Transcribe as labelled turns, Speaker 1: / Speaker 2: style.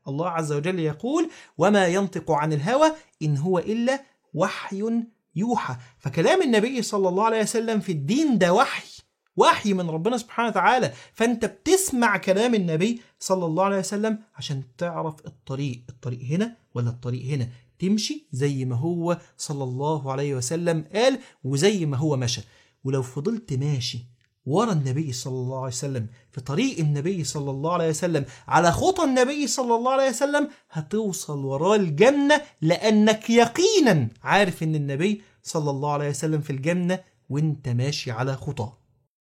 Speaker 1: الله عز وجل يقول وما ينطق عن الهوى إن هو إلا وحي يوحى فكلام النبي صلى الله عليه وسلم في الدين ده وحي وحي من ربنا سبحانه وتعالى فانت بتسمع كلام النبي صلى الله عليه وسلم عشان تعرف الطريق الطريق هنا ولا الطريق هنا تمشي زي ما هو صلى الله عليه وسلم قال وزي ما هو مشى ولو فضلت ماشي ورا النبي صلى الله عليه وسلم في طريق النبي صلى الله عليه وسلم على خطى النبي صلى الله عليه وسلم هتوصل وراه الجنة لأنك يقينا عارف إن النبي صلى الله عليه وسلم في الجنة وانت ماشي على خطاه